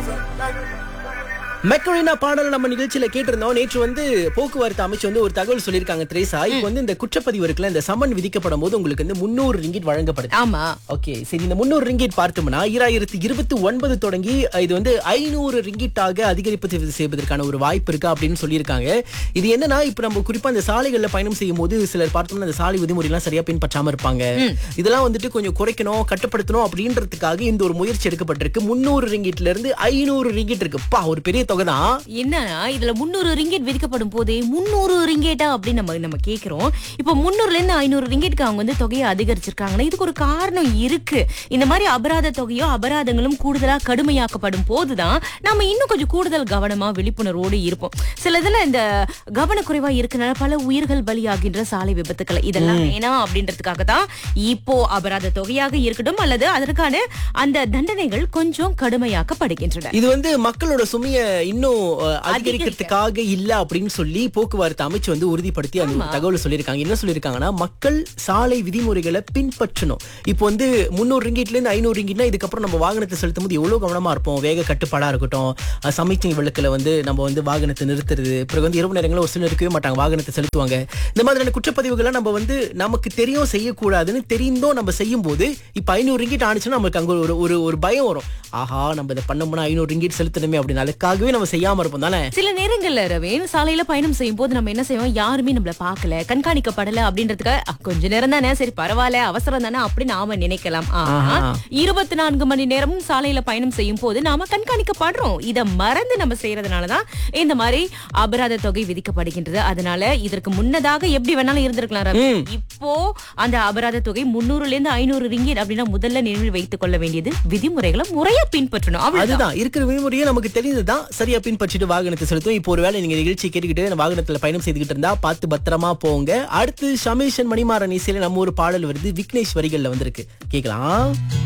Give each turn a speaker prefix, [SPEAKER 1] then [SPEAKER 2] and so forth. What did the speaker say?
[SPEAKER 1] மெக்கரினா பாடல் நம்ம நிகழ்ச்சியில கேட்டிருந்தோம் நேற்று வந்து போக்குவரத்து அமைச்சு வந்து ஒரு தகவல் சொல்லியிருக்காங்க திரேசா இப்போ வந்து இந்த குற்றப்பதிவு இருக்குல்ல இந்த சம்மன் விதிக்கப்படும் போது உங்களுக்கு வந்து முன்னூறு ரிங்கிட் வழங்கப்படுது
[SPEAKER 2] ஆமா
[SPEAKER 1] ஓகே சரி இந்த முன்னூறு ரிங்கிட் பார்த்தோம்னா ஈராயிரத்தி இருபத்தி ஒன்பது தொடங்கி அஹ், இது வந்து ஐநூறு ரிங்கிட்டாக அதிகரிப்பு செய்வதற்கான ஒரு வாய்ப்பு இருக்கா அப்படின்னு சொல்லியிருக்காங்க இது என்னன்னா இப்ப நம்ம குறிப்பா இந்த சாலைகள்ல பயணம் செய்யும் போது சிலர் பார்த்தோம்னா இந்த சாலை விதிமுறைலாம் சரியா பின்பற்றாம இருப்பாங்க இதெல்லாம் வந்துட்டு கொஞ்சம் குறைக்கணும் கட்டுப்படுத்தணும் அப்படின்றதுக்காக இந்த ஒரு முயற்சி எடுக்கப்பட்டிருக்கு முன்னூறு ரிங்கிட்ல இருந்து ஐநூறு ரிங்கிட் இருக்கு பா ஒரு பெரிய தொகை தான்
[SPEAKER 2] என்னன்னா இதுல முந்நூறு ரிங்கெட் விதிக்கப்படும் போதே முந்நூறு ரிங்கெட்டா அப்படின்னு நம்ம நம்ம கேக்குறோம் இப்போ முந்நூறுல இருந்து ஐநூறு ரிங்கெட்க்கு அவங்க வந்து தொகையை அதிகரிச்சிருக்காங்கன்னா இதுக்கு ஒரு காரணம் இருக்கு இந்த மாதிரி அபராத தொகையோ அபராதங்களும் கூடுதலா கடுமையாக்கப்படும் போதுதான் நம்ம இன்னும் கொஞ்சம் கூடுதல் கவனமா விழிப்புணர்வோடு இருப்போம் சில இதுல இந்த கவனக்குறைவா இருக்கனால பல உயிர்கள் பலியாகின்ற சாலை விபத்துக்கள் இதெல்லாம் வேணாம் அப்படின்றதுக்காக தான் இப்போ அபராத தொகையாக இருக்கட்டும் அல்லது அதற்கான அந்த தண்டனைகள் கொஞ்சம் கடுமையாக்கப்படுகின்றன
[SPEAKER 1] இது வந்து மக்களோட சுமைய இன்னும் அஹ், அதிகரிக்கிறதுக்காக இல்ல அப்படின்னு சொல்லி போக்குவரத்து அமைச்சு வந்து உறுதிப்படுத்தி அந்த ஒரு தகவல் சொல்லியிருக்காங்க என்ன சொல்லியிருக்காங்கன்னா மக்கள் சாலை விதிமுறைகளை பின்பற்றணும் இப்போ வந்து முந்நூறு ரிங்கிட்ல இருந்து ஐநூறு ரிங்கிட்னா இதுக்கப்புறம் நம்ம வாகனத்தை செலுத்தும் போது எவ்வளவு கவனமா இருப்போம் வேக கட்டுப்பாடா இருக்கட்டும் அஹ், சமிக்ஞை விளக்குல வந்து நம்ம வந்து வாகனத்தை நிறுத்துறது பிறகு வந்து இரவு நேரங்களில் ஒரு சிலர் இருக்கவே மாட்டாங்க வாகனத்தை செலுத்துவாங்க இந்த மாதிரியான குற்றப்பதிவுகளை நம்ம வந்து நமக்கு தெரியும் செய்யக்கூடாதுன்னு தெரிந்தும் நம்ம செய்யும் போது இப்ப ஐநூறு ரிங்கிட் ஆனிச்சுன்னா நமக்கு அங்க ஒரு ஒரு ஒரு பயம் வரும் ஆஹா நம்ம இதை பண்ணோம்னா ஐநூறு ரிங்கிட் செலுத்தணுமே அப்படின்னு அதுக்காகவே நம்ம செய்யாம இருப்போம் தானே
[SPEAKER 2] சில நேரங்கள்ல ரவீன் சாலையில பயணம் செய்யும் போது நம்ம என்ன செய்வோம் யாருமே நம்மள பார்க்கல கண்காணிக்கப்படல அப்படின்றதுக்கு அஹ், கொஞ்ச நேரம் தானே சரி பரவாயில்ல அவசரம் தானே அப்படி நாம நினைக்கலாம் ஆனா
[SPEAKER 1] ஆஹா.
[SPEAKER 2] இருபத்தி நான்கு மணி நேரமும் சாலையில பயணம் செய்யும் போது நாம கண்காணிக்கப்படுறோம் இத மறந்து நம்ம செய்யறதுனாலதான் இந்த மாதிரி அபராத தொகை விதிக்கப்படுகின்றது அதனால இதற்கு முன்னதாக எப்படி வேணாலும் இருந்திருக்கலாம் ரவி இப்போ அந்த அபராத தொகை முன்னூறுல இருந்து ஐநூறு ரிங்கிட் அப்படின்னா முதல்ல நினைவில் வைத்துக் கொள்ள வேண்டியது விதிமுறைகளை முறையா பின்பற்றணும் அவ்வளவுதான்
[SPEAKER 1] அதுதான் இருக்கிற விதிமுறையே நமக்கு தெரிந்ததுதான் சரியா பின்பற்றிட்டு வாகனத்தை செலுத்தும் இப்போ ஒருவேளை நீங்க நிகழ்ச்சி கேட்டுக்கிட்டு வாகனத்துல பயணம் செய்துகிட்டு இருந்தா பார்த்து பத்திரமா போங்க அடுத்து ஷமீஷன் மணிமாறன் இசையில நம்ம ஒரு பாடல் வருது விக்னேஷ் வரிகள்ல வந்திருக்கு கேக்கலாம்